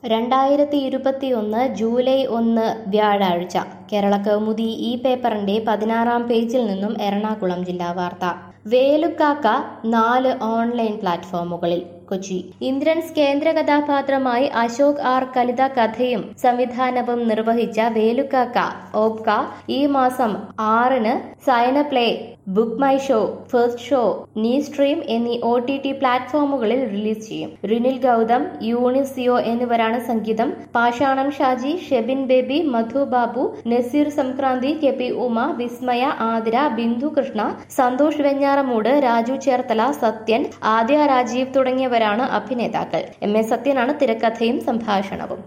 രണ്ടായിരത്തി ഇരുപത്തിയൊന്ന് ജൂലൈ ഒന്ന് വ്യാഴാഴ്ച കേരള കൗമുദി ഈ പേപ്പറിന്റെ പതിനാറാം പേജിൽ നിന്നും എറണാകുളം ജില്ലാ വാർത്ത വേലുക്കാക്ക നാല് ഓൺലൈൻ പ്ലാറ്റ്ഫോമുകളിൽ കൊച്ചി ഇന്ദ്രൻസ് കേന്ദ്ര കഥാപാത്രമായി അശോക് ആർ കലിത കഥയും സംവിധാനവും നിർവഹിച്ച വേലുക്കാക്ക ഓപ്ക ഈ മാസം ആറിന് Saina play book my show first show Nee stream എന്നീ ഒ ടി ടി പ്ലാറ്റ്ഫോമുകളിൽ റിലീസ് ചെയ്യും റിനിൽ ഗൗതം യൂണിസിയോ എന്നിവരാണ് സംഗീതം പാഷാണം ഷാജി ഷെബിൻ ബേബി മധു ബാബു നസീർ സംക്രാന്തി കെ പി ഉമ വിസ്മയ ആതിര ബിന്ദു കൃഷ്ണ സന്തോഷ് വെഞ്ഞാറമൂട് രാജു ചേർത്തല സത്യൻ ആദ്യ രാജീവ് തുടങ്ങിയവരാണ് അഭിനേതാക്കൾ എം എ സത്യനാണ് തിരക്കഥയും സംഭാഷണവും